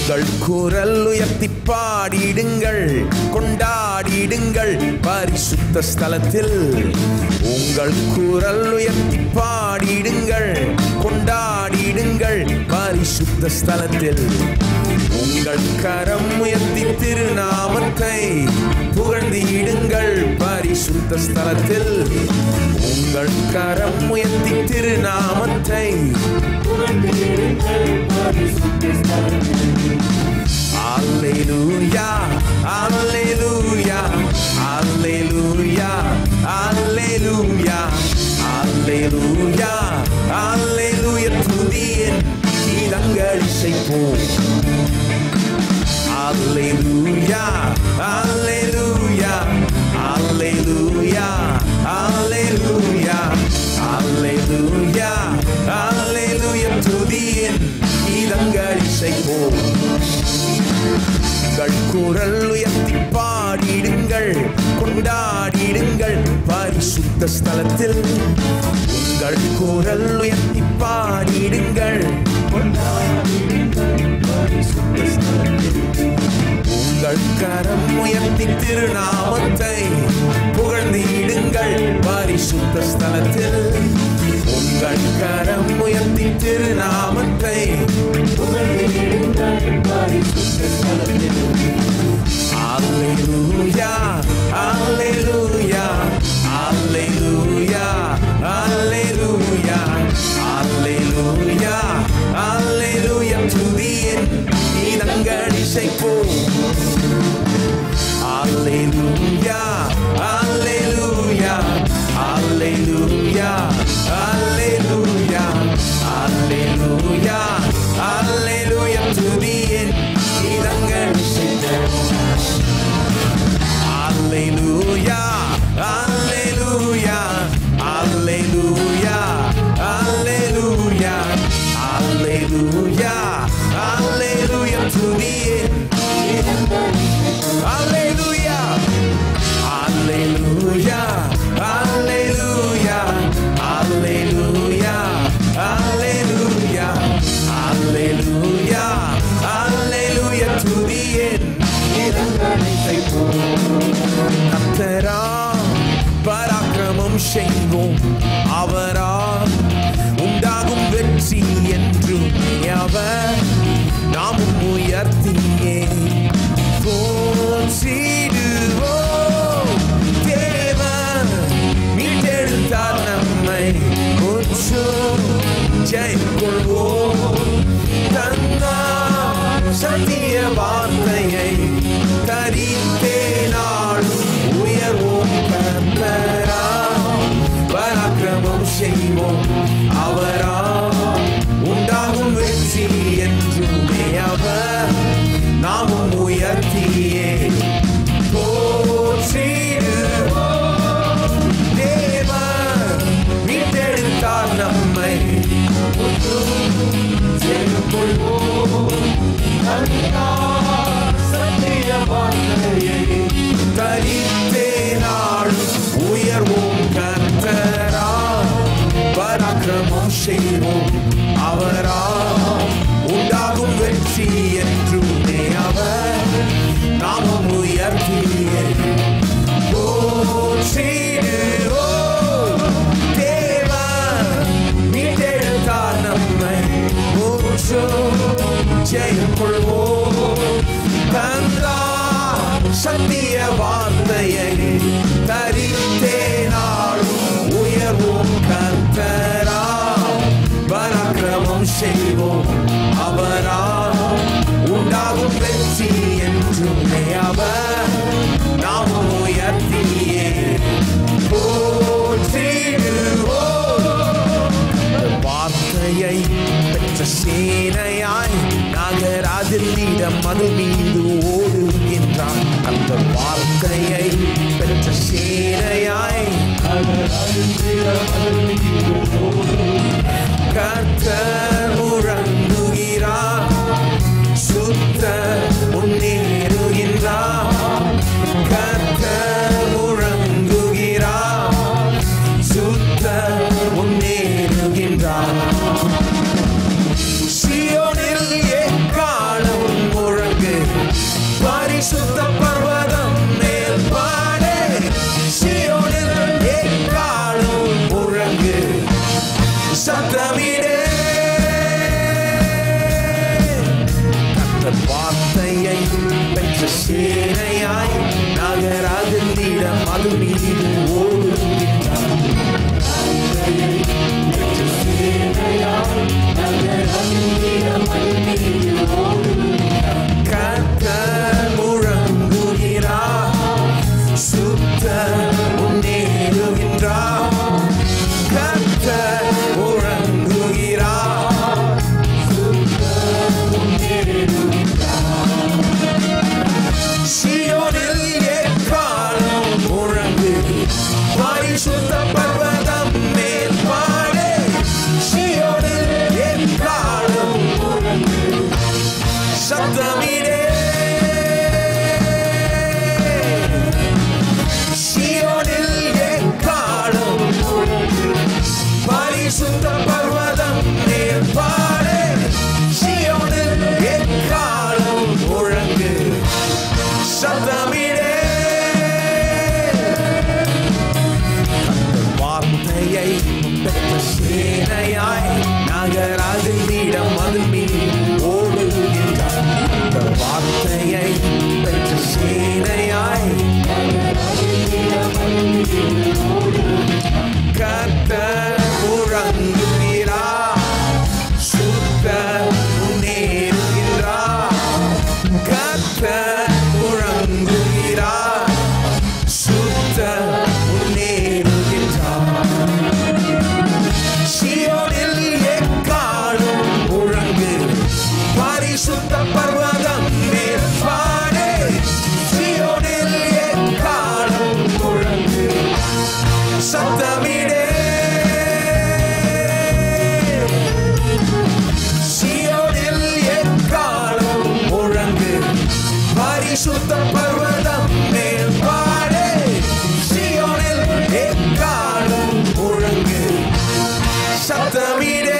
உங்கள் குரல் உயர்த்தி பாடிடுங்கள் கொண்டாடிடுங்கள் பரிசுத்த ஸ்தலத்தில் உங்கள் குரல் உயர்த்தி பாடிடுங்கள் கொண்டாடிடுங்கள் பரிசுத்த ஸ்தலத்தில் உங்கள் கரம் உயர்த்தி திருநாமத்தை புகழ்ந்திடுங்கள் பரிசுத்த ஸ்தலத்தில் உங்கள் கரம் உயர்த்தி திருநாமத்தை Alleluia, Alleluia, Alleluia, Alleluia, Alleluia, Alleluia, துதியின் கீதங்கள் இசைப்போம் Alleluia, Alleluia, Alleluia, Alleluia, Alleluia, Alleluia, துதியின் கீதங்கள் இசைப்போம் உங்கள் குரல் உயர்த்தி பாடிடுங்கள் கொண்டாடிடுங்கள் பரிசுத்த ஸ்தலத்தில் உங்கள் குரல் உயர்த்தி பாடிடுங்கள் உங்கள் கரம் உயர்த்தி திருநாமத்தை புகழ்ந்திடுங்கள் பரிசுத்த ஸ்தலத்தில் உங்கள் கரம் உயர்த்தி திருநாமத்தை Alleluia, Alleluia, Alleluia, Alleluia, Alleluia, Alleluia, துதியின் கீதங்கள் இசைப்போம் Alleluia, Alleluia, Alleluia, Alleluia, Alleluia, Alleluia, துதியின் கீதங்கள் இசைப்போம் Alleluia, Alleluia, Alleluia, Alleluia, Alleluia, Alleluia, துதியின் Alleluia, Alleluia, Alleluia, Alleluia, Alleluia, Alleluia, Alleluia, துதியின் கத்தரா பராக்கிரமம் செய்வோம் அவரா உண்டாகும் வெற்றி என்றும் அவர் நாமும் உயர்த்தியே போற்றிடுவோம் தேவன் மீட்டெடுத்தார் நம்மை முற்றும் ஜெயக்கொள்வோம் தந்தா சத்திய வார்த்தையை தரித்தே நாள் உயர்வோம் கர்த்தரா பராக்கிரமம் செய்வோம் அவரா உண்டாகும் வெற்றி என்றுமே அவர் நாமும் உயர்த்தியே போற்றிடுவோம் தேவன் மீட்டெடுத்தார் நம்மை தரித்தே நாள் உயர்வோம் கர்த்தரா பராக்கிரமம் செய்வோம் அவரா உண்டாகும் வெற்றி என்றுமே அவர் நாமும் உயர்த்தியே போற்றிடுவோம் தேவன் மீட்டெடுத்தார் நம்மை மூச்சும் ஜெயம் கொள்வோம் தந்தா சத்திய வார்த்தையை தரித்தே நாள் உயர்வோம் கர்த்தரா பராக்கிரமம் செய்வோம் அவரா உண்டாகும் வெற்றி என்றுமே அவர் நாமும் உயர்த்தியே போற்றிடுவோம் வார்த்தையை பெற்ற சேனையாய் நாகராஜில் இடம் மது மீது ஓடுகின்றான் அந்த வார்த்தையை பெற்ற சேனையாய் கர்த்தர் முழங்குகிறார் சுத்த முன்னேறுகின்றார் கர்த்தர் முழங்குகிறார் சுத்த முன்னேறுகின்றார் சியோனில் எக்காலம் பரிசுத்த பர்வதம் மேல் பாடு சியோனில் எக்காலம் முழங்கு சத்தமிடே கர்த்தர் வார்த்தையை பெற்ற சேனையாய் நகராதிட மது மீது ஓடுகின்றார் கர்த்தர் முழங்குகிறார் சுத்த முன்னேறுகின்றார் கர்த்தர் முழங்குகிறார் சியோனில் எக்காலம் முழங்கு பரிசுத்த பர்வதம் மேல் பாடு சியோனில் எக்காலம் முழங்கு சத்தமிடே சியோனில் எக்காலம் முழங்கு பரிசுத்த பர்வதம் மேல் பாடு சியோனில் எக்காலம் முழங்கு சத்தமிடே வார்த்தையை பெற்ற சேனையாய் நகராது இடம் அது மீது ஓடுகின்றார் இந்த வார்த்தையை பெற்ற சேனையாய் கர்த்தர் முழங்குகிறார் சுத்த முன்னேறுகிறார் கர்த்தர் முழங்குகிறார் சுத்த முன்னேறுகின்றார் சியோனில் எக்காலும் முழங்கு பரிசுத்த பர்வதம் மேல் பாடு சியோனில் எக்காலும் முழங்கு சத்தமிடே சியோனில் எக்காலும் முழங்கு பரிசுத்த பர்வதம் மேல் பாடு சியோனில் எக்காலும் முழங்கு சத்தமிடே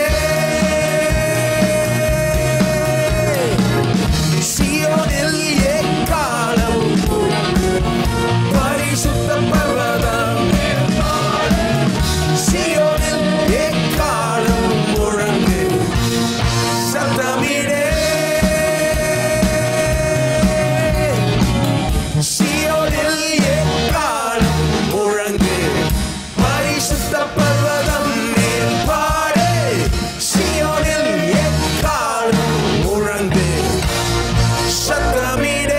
சியோனில் எக்காலம் முழங்கு பரிசுத்த பர்வதம் மேல் பாடு சியோனில் எக்காலம் முழங்கு சத்தமிடே சியோனில் எக்காலம் முழங்கு பரிசுத்த பர்வதம் மேல் பாடு சியோனில் எக்காலம் முழங்கு சத்தமிடே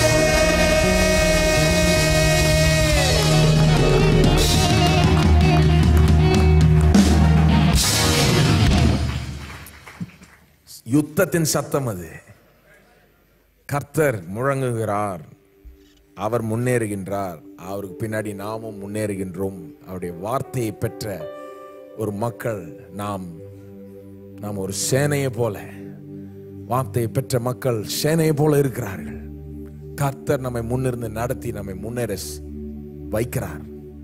யுத்தத்தின் சத்தம் அது கர்த்தர் முழங்குகிறார் அவர் முன்னேறுகின்றார் அவருக்கு பின்னாடி நாமும் முன்னேறுகின்றோம் அவருடைய வார்த்தையை பெற்ற ஒரு மக்கள் நாம் நாம் ஒரு சேனையை போல வார்த்தையை பெற்ற மக்கள் சேனையை போல இருக்கிறார்கள் கர்த்தர் நம்மை முன்னிருந்து நடத்தி நம்மை முன்னேற ஸ்- வைக்கிறார்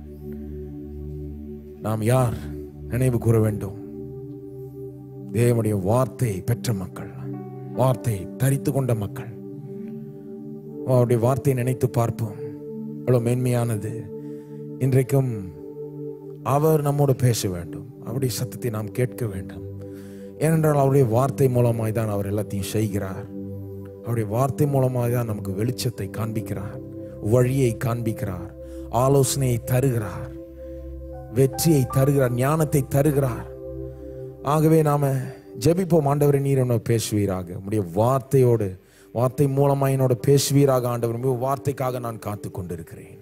நாம் யார் நினைவு கூற வேண்டும் தேவனுடைய வார்த்தையை பெற்ற மக்கள் வார்த்தையை தரித்து கொண்ட மக்கள் அவருடைய வார்த்தையை நினைத்து பார்ப்போம் எவ்வளவு மேன்மையானது இன்றைக்கும் அவர் நம்மோடு பேச வேண்டும் அவருடைய சத்தத்தை நாம் கேட்க வேண்டும் ஏனென்றால் அவருடைய வார்த்தை மூலமாய் தான் அவர் எல்லாத்தையும் செய்கிறார் அவருடைய வார்த்தை மூலமாய் தான் நமக்கு வெளிச்சத்தை காண்பிக்கிறார் வழியை காண்பிக்கிறார் ஆலோசனையை தருகிறார் வெற்றியை தருகிறார் ஞானத்தை தருகிறார் ஆகவே நாம ஜெபிப்போம் ஆண்டவரை நீர் என்னோட பேசுவீராக உம்முடைய வார்த்தையோடு வார்த்தை மூலமா என்னோட பேசுவீராக ஆண்டவர் உம்முடைய வார்த்தைக்காக நான் காத்து கொண்டிருக்கிறேன்